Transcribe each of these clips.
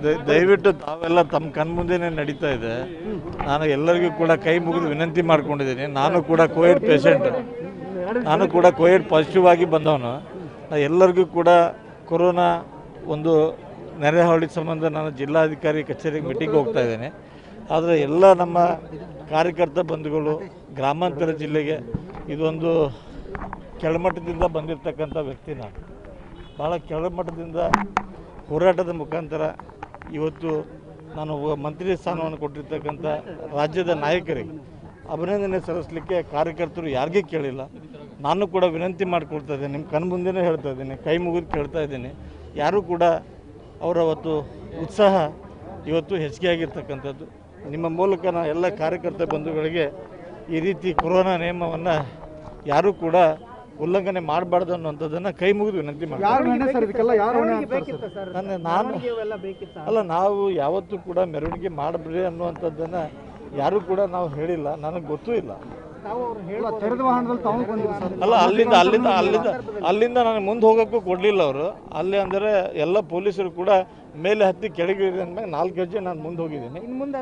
ದಯ- ದಯವಿಟ್ಟು ತಾವೆಲ್ಲ ತಮ್ಮ ಕಣ್ಮುಂದೆನೇ ನಡೀತಾ ಇದೆ ನಾನು ಎಲ್ಲರಿಗೂ ಕೂಡ ಕೈ ಮುಗಿದು ವಿನಂತಿ ಮಾಡ್ಕೊಂಡಿದ್ದೀನಿ ನಾನು ಕೂಡ ಕೋವಿಡ್ ಪೇಷಂಟ್ ನಾನು ಕೂಡ ಕೋವಿಡ್ ಪಾಸಿಟಿವ್ ಆಗಿ ಬಂದವನು ನಾ ಎಲ್ಲರಿಗೂ ಕೂಡ ಕೊರೋನಾ ಒಂದು ನೆರೆಹಾವಳಿ ಸಂಬಂಧ ನಾನು ಜಿಲ್ಲಾಧಿಕಾರಿ ಕಚೇರಿಗೆ ಮೀಟಿಂಗ್ ಹೋಗ್ತಾ ಇದ್ದೇನೆ ಆದರೆ ಎಲ್ಲ ನಮ್ಮ ಕಾರ್ಯಕರ್ತ ಬಂಧುಗಳು ಗ್ರಾಮಾಂತರ ಜಿಲ್ಲೆಗೆ ಇದೊಂದು ಕೆಳಮಟ್ಟದಿಂದ ಬಂದಿರತಕ್ಕಂಥ ವ್ಯಕ್ತಿ ನಾನು ಭಾಳ ಕೆಳಮಟ್ಟದಿಂದ ಹೋರಾಟದ ಮುಖಾಂತರ ಇವತ್ತು ನಾನು ಒಬ್ಬ ಮಂತ್ರಿ ಸ್ಥಾನವನ್ನು ಕೊಟ್ಟಿರ್ತಕ್ಕಂಥ ರಾಜ್ಯದ ನಾಯಕರಿಗೆ ಅಭಿನಂದನೆ ಸಲ್ಲಿಸಲಿಕ್ಕೆ ಕಾರ್ಯಕರ್ತರು ಯಾರಿಗೂ ಕೇಳಿಲ್ಲ ನಾನು ಕೂಡ ವಿನಂತಿ ಮಾಡಿಕೊಳ್ತಾ ಇದ್ದೇನೆ ನಿಮ್ಮ ಕಣ್ಣು ಮುಂದೆನೇ ಹೇಳ್ತಾ ಇದ್ದೀನಿ ಕೈ ಮುಗಿದು ಕೇಳ್ತಾ ಇದ್ದೀನಿ ಯಾರೂ ಕೂಡ ಅವರ ಅವತ್ತು ಉತ್ಸಾಹ ಇವತ್ತು ಹೆಚ್ಚಿಗೆ ಆಗಿರ್ತಕ್ಕಂಥದ್ದು ನಿಮ್ಮ ಮೂಲಕ ನಾನು ಎಲ್ಲ ಕಾರ್ಯಕರ್ತ ಬಂಧುಗಳಿಗೆ ಈ ರೀತಿ ಕೊರೋನಾ ನಿಯಮವನ್ನು ಯಾರೂ ಕೂಡ ಉಲ್ಲಂಘನೆ ಮಾಡಬಾರ್ದು ಅನ್ನುವಂಥದ್ದನ್ನು ಕೈ ಮುಗಿದು ವಿನಂತಿ ಮಾಡಿ ಯಾರು ಹೊಣೆ ಸರ್ ಇದಕ್ಕೆಲ್ಲ ಯಾರು ಹೊಣೆ ಆಗ್ತಾರೆ ಸರ್ ನನ್ನ ನಾನು ಅಲ್ಲ ನಾವು ಯಾವತ್ತೂ ಕೂಡ ಮೆರವಣಿಗೆ ಮಾಡಬೇಡಿ ಅನ್ನುವಂಥದ್ದನ್ನು ಯಾರೂ ಕೂಡ ನಾವು ಹೇಳಿಲ್ಲ ನನಗೆ ಗೊತ್ತೂ ಇಲ್ಲ ಇಲ್ಲ, ತೆರೆದ ವಾಹನದಲ್ಲಿ ತಾವು ಬಂದಿರಿ ಸರ್ ಅಲ್ಲ ಅಲ್ಲಿಂದ ಅಲ್ಲಿಂದ ಅಲ್ಲಿಂದ ಅಲ್ಲಿಂದ ನನಗೆ ಮುಂದೆ ಹೋಗೋಕ್ಕೂ ಕೊಡಲಿಲ್ಲ ಅವರು ಅಲ್ಲಿ ಅಂದರೆ ಎಲ್ಲ ಪೊಲೀಸರು ಕೂಡ ಮೇಲೆ ಹತ್ತಿ ಕೆಳಗೆ ಇಳಿದ ಅಂದ್ಮೇಲೆ ನಾಲ್ಕು ಹೆಜ್ಜೆ ನಾನು ಮುಂದೆ ಹೋಗಿದ್ದೀನಿ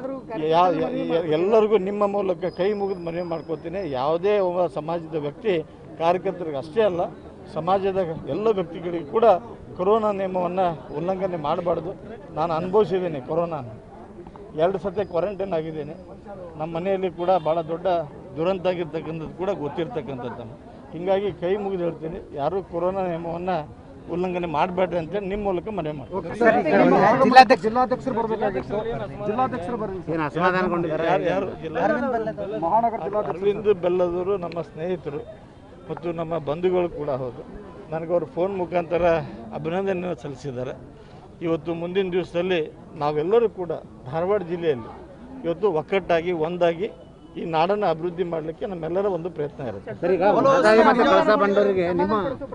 ಯಾ ಯಾ- ಯಾ- ಎಲ್ಲರಿಗೂ ನಿಮ್ಮ ಮೂಲಕ ಕೈ ಮುಗಿದು ಮನವಿ ಮಾಡ್ಕೋತೀನಿ ಯಾವುದೇ ಒಬ್ಬ ಸಮಾಜದ ವ್ಯಕ್ತಿ ಕಾರ್ಯಕರ್ತರಿಗೆ ಅಷ್ಟೇ ಅಲ್ಲ ಸಮಾಜದ ಎಲ್ಲ ವ್ಯಕ್ತಿಗಳಿಗೂ ಕೂಡ ಕೊರೋನಾ ನಿಯಮವನ್ನು ಉಲ್ಲಂಘನೆ ಮಾಡಬಾರ್ದು ನಾನು ಅನುಭವಿಸಿದ್ದೀನಿ ಕೊರೋನಾನ ಎರಡು ಸತಿ ಕ್ವಾರಂಟೈನ್ ಆಗಿದ್ದೀನಿ ನಮ್ಮ ಮನೆಯಲ್ಲಿ ಕೂಡ ಭಾಳ ದೊಡ್ಡ ದುರಂತ ಆಗಿರ್ತಕ್ಕಂಥದ್ದು ಕೂಡ ಗೊತ್ತಿರ್ತಕ್ಕಂಥದ್ದು ಹೀಗಾಗಿ ಕೈ ಮುಗಿದು ಹೇಳ್ತೀನಿ ಯಾರೂ ಕೊರೋನಾ ನಿಯಮವನ್ನು ಉಲ್ಲಂಘನೆ ಮಾಡಬೇಡ್ರಿ ಅಂತೇಳಿ ನಿಮ್ಮ ಮೂಲಕ ಮನವಿ ಮಾಡ್ತೀನಿ ಜಿಲ್ಲಾಧ್ಯಕ್ಷ ಜಿಲ್ಲಾಧ್ಯಕ್ಷರು ಬರಬೇಕಾಗಿತ್ತು ಜಿಲ್ಲಾಧ್ಯಕ್ಷರು ಬರಲಿ ಸರ್ ಯಾರು ಯಾರು ಜಿಲ್ಲಾ ಮಹಾನಗರ ಜಿಲ್ಲಾಧ್ಯಕ್ಷ ಅರವಿಂದ್ ಬೆಲ್ಲದವರು ನಮ್ಮ ಸ್ನೇಹಿತರು ಮತ್ತು ನಮ್ಮ ಬಂಧುಗಳು ಕೂಡ ಹೌದು ನನಗೆ ಅವರು ಫೋನ್ ಮುಖಾಂತರ ಅಭಿನಂದನೆ ಸಲ್ಲಿಸಿದ್ದಾರೆ ಇವತ್ತು ಮುಂದಿನ ದಿವಸದಲ್ಲಿ ನಾವೆಲ್ಲರೂ ಕೂಡ ಧಾರವಾಡ ಜಿಲ್ಲೆಯಲ್ಲಿ ಇವತ್ತು ಒಕ್ಕಟ್ಟಾಗಿ ಒಂದಾಗಿ ಈ ನಾಡನ್ನು ಅಭಿವೃದ್ಧಿ ಮಾಡಲಿಕ್ಕೆ ನಮ್ಮೆಲ್ಲರ ಒಂದು ಪ್ರಯತ್ನ ಇರುತ್ತೆ ಸರ್ ಈಗ ಮಹದಾಯಿ ಮತ್ತು ಕಳಸಾ ಬಂಡವರಿಗೆ ನಿಮ್ಮ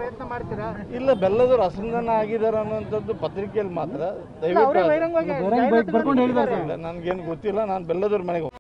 ಇಲ್ಲ ಬೆಲ್ಲದವರು ಅಸಮಾಧಾನ ಆಗಿದ್ದಾರೆ ಅನ್ನೋಂಥದ್ದು ಪತ್ರಿಕೆಯಲ್ಲಿ ಮಾತ್ರ ದಯವಿಟ್ಟು ಬರ್ಕೊಂಡು ಹೇಳಿದ್ದಾರೆ ಇಲ್ಲ ನನಗೇನು ಗೊತ್ತಿಲ್ಲ ನಾನು ಬೆಲ್ಲದವ್ರ ಮನೆಗೆ